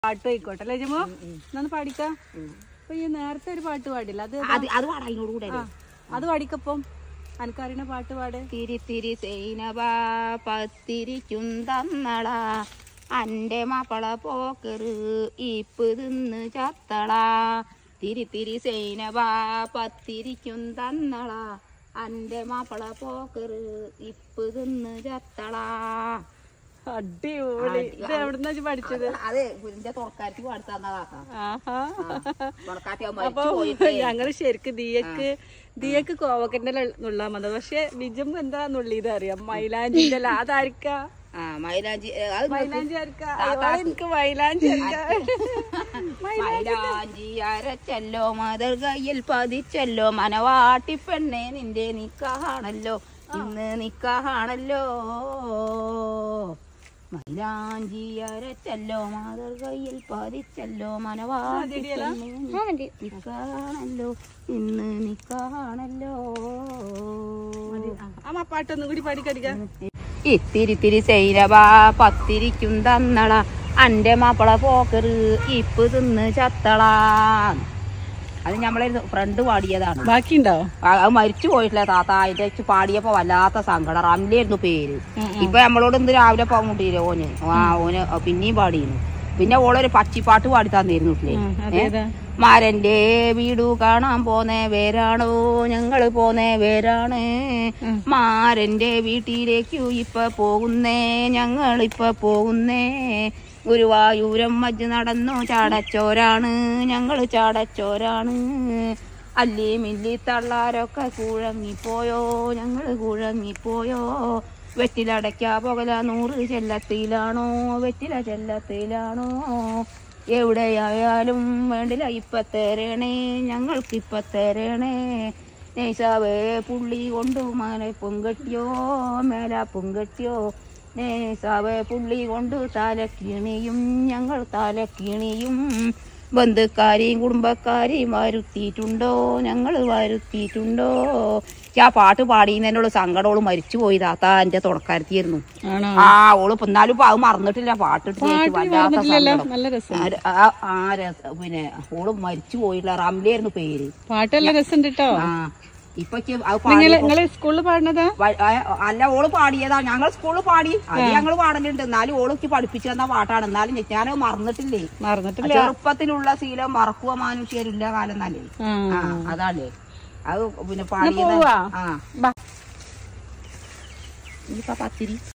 പാട്ട് ആയിക്കോട്ടെ അല്ലേ ജമോ എന്നാ പാടിക്കാം അപ്പൊ ഈ നേരത്തെ ഒരു പാട്ട് പാടില്ല അത് അത് അത് പാടാ അതിനോട് കൂടെ ആ, അത് പാടിക്കപ്പം അനക്കറിയണ പാട്ട് പാട് തിരി തിരി സൈനവാ പത്തിരിക്കും തന്നള അന്റെ മാപ്പള പോക്കറ് ഇപ്പ് തിന്ന് ചത്തള തിരി തിരി സൈനവാ പത്തിരിക്കും തന്നള അന്റെ മാപ്പള പോക്കറ് ഇപ്പ് തിന്ന് ചത്തള അടിപൊളി ഇത് എവിടുന്നാ ഇജ്ജ് പഠിച്ചത് അത് ഇതിന്റെ തുറക്കാറ്റി പാടുത്ത തന്നതാക്കാം ആഹാ തുറക്കാറ്റി അപ്പൊ ഞങ്ങള് ശരിക്ക് ദിയക്ക് ദിയക്ക് കോവക്കന്റെ നുള്ളാൻ വന്നത് പക്ഷെ ബിജം എന്താ നുള്ളിയത് അറിയാം മൈലാഞ്ചിന്റെ അല്ല അതായിരിക്കാ ആ മൈലാഞ്ചി ഏ, അത് മൈലാഞ്ചി ആയിരിക്കാ അയ്യോ, എനിക്ക് മൈലാഞ്ചി ആയിരിക്കാ മൈലാഞ്ചി അരച്ചല്ലോ മതർ കയ്യിൽ പതിച്ചല്ലോ മനവാട്ടി പെണ്ണെ നിന്റെ നിക്കാഹാണല്ലോ ഇന്ന് നിക്കാഹാണല്ലോ മൈലാഞ്ചി അരച്ചല്ലോ മതർ കയ്യിൽ പതിച്ചല്ലോ മനവാട്ടി പെണ്ണെ നിക്കാഹാണല്ലോ ഇന്ന് നിക്കാഹാണല്ലോ ആ പാട്ടൊന്നും കൂടി പാടിക്കടിക്കാം ഇത്തിരി തിരി ചെയ്രവാ പത്തിരിക്കും തന്നള അന്റെ മാപ്പിള പോക്കറ് ഇപ്പ് തിന്ന് ചത്തള അത് നമ്മളെ ഫ്രണ്ട് പാടിയതാണ് ബാക്കിയുണ്ടോ ആ, അത് മരിച്ചു പോയിട്ടില്ല താത്ത അതിന്റെ വെച്ച് പാടിയപ്പോ വല്ലാത്ത സങ്കടം റംലായിരുന്നു പേര് ഇപ്പൊ നമ്മളോട് ഇന്ന് രാവിലെ പോകണ്ടില്ലേ ഓന് ആ ഓന് പിന്നെയും പാടിയിരുന്നു പിന്നെ ഓളൊരു പച്ചിപ്പാട്ട് പാടി തന്നിരുന്നില്ലേ അതേതാ മാരന്റെ വീടു കാണാൻ പോന്നേ വേരാണോ ഞങ്ങള് പോന്നേ വേരാണ് മാരന്റെ വീട്ടിലേക്കു ഇപ്പൊ പോകുന്നേ ഞങ്ങളിപ്പൊ പോകുന്നേ ഗുരുവായൂരം മജ്ജ് നടന്നു ചാടച്ചോരാണ് ഞങ്ങള് ചാടച്ചോരാണ് അല്ലി മില്ലി തള്ളാരൊക്കെ കുഴങ്ങിപ്പോയോ ഞങ്ങള് കുഴങ്ങിപ്പോയോ വെറ്റിലടയ്ക്ക പുകല നൂറ് ചെല്ലത്തിലാണോ വെറ്റില ചെല്ലത്തിലാണോ എവിടെയായാലും വേണ്ടില്ല ഇപ്പ തരണേ ഞങ്ങൾക്ക് ഇപ്പ തരണേ നേസാവേ പുള്ളി കൊണ്ടു മാനെ പൊങ്കട്ടിയോ മേല പൊങ്കട്ടിയോ നേസാവേ പുള്ളി കൊണ്ടു തലക്കിണിയും ഞങ്ങൾ തലക്കിണിയും ബന്ധുക്കാരെയും കുടുംബക്കാരെയും വരുത്തിയിട്ടുണ്ടോ ഞങ്ങൾ വരുത്തിയിട്ടുണ്ടോ ആ പാട്ട് പാടിയെന്നോട് സങ്കടോള് മരിച്ചു പോയി താത്ത എന്റെ തുടക്കാരത്തിയായിരുന്നു ആണോ ആ ഓള് ഇപ്പൊ എന്നാലും ഇപ്പൊ അത് മറന്നിട്ടില്ല പാട്ടിട്ട് കേട്ട് വല്ലാത്ത മറന്നിട്ടില്ലല്ലോ സങ്കടം. നല്ല രസം ആ, ആ- ആ രസ- പിന്നെ ഓള് മരിച്ചു പോയില്ല റംലായിരുന്നു പേര് പാട്ട് നല്ല രസം കേട്ടോ ആ ഇപ്പൊ ഇക്ക് അത് നിങ്ങള് പാടി നിങ്ങള് സ്കൂളിൽ പാടുന്നതാ വ- ആ, അല്ല ഓള് പാടിയതാ ഞങ്ങൾ സ്കൂളിൽ പാടി അത് ഞങ്ങൾ പാടലുണ്ട് എന്നാലും ഓൾക്ക് പഠിപ്പിച്ചു തന്ന പാട്ടാണ് എന്നാലും ഞ- ഞാനത് മറന്നിട്ടില്ലേ മറന്നിട്ടില്ല ചെറുപ്പത്തിലുള്ള ശീലം മറക്കുക മനുഷ്യരില്ല കാലം നല്ലേ ആ. ആ അതാണ് അത് പിന്നെ പാടിയത് പോവാ? ആ ബാ. ഇനിയിപ്പോ പത്തിരി